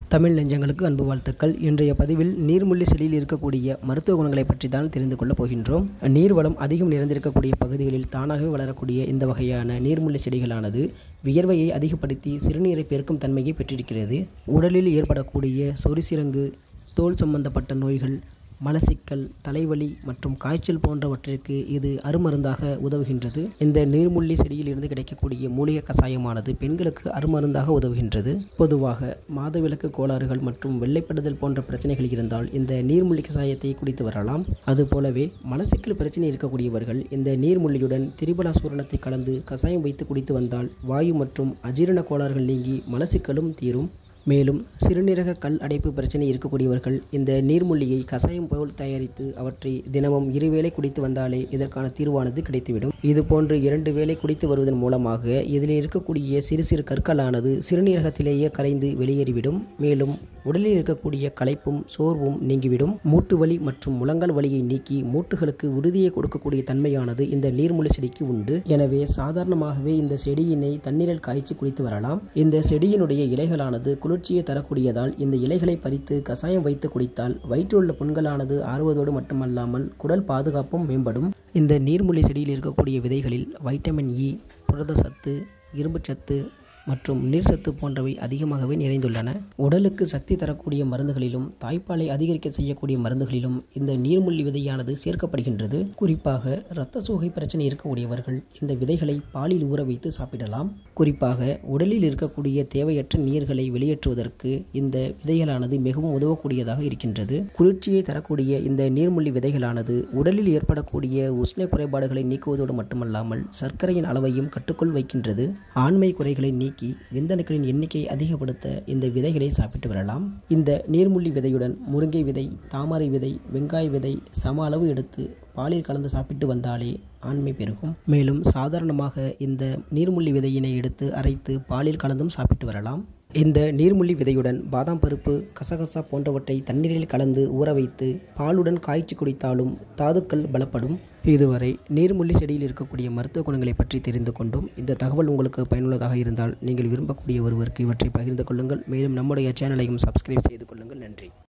தமிழ் நெஞ்சங்களுக்கு அன்பு வாழ்த்துக்கள் இன்றைய பதிவில் நீர்முள்ளி செடியில் இருக்கக்கூடிய மருத்துவ குணங்களை பற்றி தான் தெரிந்து கொள்ளப் போகின்றோம் நீர்வளம் அதிகம் நிறைந்திருக்கக்கூடிய பகுதிகளில் தானாகவே வளரக்கூடிய இந்த வகையான நீர்முள்ளி செடிகளானது வியர்வையை அதிகப்படுத்தி சிறுநீரை பெருக்கும் தன்மையை பெற்றிருக்கிறது உடலில் ஏற்படக்கூடிய சொரிசிரங்கு தோல் சம்பந்தப்பட்ட நோய்கள் மலசிக்கல் தலைவலி மற்றும் காய்ச்சல் போன்றவற்றிற்கு இது அருமருந்தாக உதவுகின்றது இந்த நீர்முள்ளி செடியில் இருந்து கிடைக்கக்கூடிய மூலிகை கசாயமானது பெண்களுக்கு அருமருந்தாக உதவுகின்றது பொதுவாக மாதவிலக்கு கோளாறுகள் மற்றும் வெள்ளைப்படுதல் போன்ற பிரச்சனைகள் இருந்தால் இந்த நீர்முள்ளி கசாயத்தை குடித்து வரலாம் அதுபோலவே மலசிக்கல் பிரச்சனை இருக்கக்கூடியவர்கள் இந்த நீர்முள்ளியுடன் திரிபலா சூரணத்தை கலந்து கசாயம் வைத்து குடித்து வந்தால் வாயு மற்றும் அஜீரண கோளாறுகள் நீங்கி மலசிக்கலும் தீரும் மேலும் சிறுநீரக கல் அடைப்பு பிரச்சனை இருக்கக்கூடியவர்கள் இந்த நீர்முள்ளியை கசாயம் போல் தயாரித்து அவற்றை தினமும் இருவேளை குடித்து வந்தாலே இதற்கான தீர்வானது கிடைத்துவிடும் இதுபோன்று இரண்டு வேளை குடித்து வருவதன் மூலமாக இதில் இருக்கக்கூடிய சிறு சிறு கற்களானது சிறுநீரகத்திலேயே கரைந்து வெளியேறிவிடும் மேலும் உடலில் இருக்கக்கூடிய களைப்பும் சோர்வும் நீங்கிவிடும் மூட்டு வலி மற்றும் முழங்கால் வலியை நீக்கி மூட்டுகளுக்கு உறுதியை கொடுக்கக்கூடிய தன்மையானது இந்த நீர்முள்ளி செடிக்கு உண்டு எனவே சாதாரணமாகவே இந்த செடியினை தண்ணீரில் காய்ச்சி குடித்து வரலாம் இந்த செடியினுடைய இலைகளானது குளிர்ச்சியை தரக்கூடியதால் இந்த இலைகளை பறித்து கசாயம் வைத்து குடித்தால் வயிற்றிலுள்ள புண்களானது ஆறுவதோடு மட்டுமல்லாமல் குடல் பாதுகாப்பும் மேம்படும் இந்த நீர்முள்ளி செடியில் இருக்கக்கூடிய விதைகளில் வைட்டமின் இ புரத சத்து இரும்புச்சத்து மற்றும் நீர்சத்து போன்றவை அதிகமாகவே நிறைந்துள்ளன உடலுக்கு சக்தி தரக்கூடிய மருந்துகளிலும் தாய்ப்பாலை அதிகரிக்க செய்யக்கூடிய மருந்துகளிலும் இந்த நீர்முள்ளி விதையானது சேர்க்கப்படுகின்றது குறிப்பாக இரத்த சோகை பிரச்சனை இருக்கக்கூடியவர்கள் இந்த விதைகளை பாலில் ஊற வைத்து சாப்பிடலாம் குறிப்பாக உடலில் இருக்கக்கூடிய தேவையற்ற நீர்களை வெளியேற்றுவதற்கு இந்த விதைகளானது மிகவும் உதவக்கூடியதாக இருக்கின்றது குளிர்ச்சியை தரக்கூடிய இந்த நீர்முள்ளி விதைகளானது உடலில் ஏற்படக்கூடிய உஷ்ண குறைபாடுகளை நீக்குவதோடு மட்டுமல்லாமல் சர்க்கரையின் அளவையும் கட்டுக்குள் வைக்கின்றது ஆண்மை குறைகளை நீக்கி நீக்கி விந்தணுக்களின் எண்ணிக்கையை அதிகப்படுத்த இந்த விதைகளை சாப்பிட்டு வரலாம் இந்த நீர்முள்ளி விதையுடன் முருங்கை விதை தாமரை விதை வெங்காய விதை சம அளவு எடுத்து பாலில் கலந்து சாப்பிட்டு வந்தாலே ஆண்மை பெருகும் மேலும் சாதாரணமாக இந்த நீர்முள்ளி விதையினை எடுத்து அரைத்து பாலில் கலந்தும் சாப்பிட்டு வரலாம் இந்த நீர்முள்ளி விதையுடன் பாதாம் பருப்பு கசகசா போன்றவற்றை தண்ணீரில் கலந்து ஊற வைத்து பாலுடன் காய்ச்சி குடித்தாலும் தாதுக்கள் பலப்படும் இதுவரை நீர்முள்ளி செடியில் இருக்கக்கூடிய மருத்துவ குணங்களை பற்றி தெரிந்து கொண்டோம் இந்த தகவல் உங்களுக்கு பயனுள்ளதாக இருந்தால் நீங்கள் விரும்பக்கூடிய ஒருவருக்கு இவற்றை பகிர்ந்து கொள்ளுங்கள் மேலும் நம்முடைய சேனலையும் சப்ஸ்கிரைப் செய்து கொள்ளுங்கள் நன்றி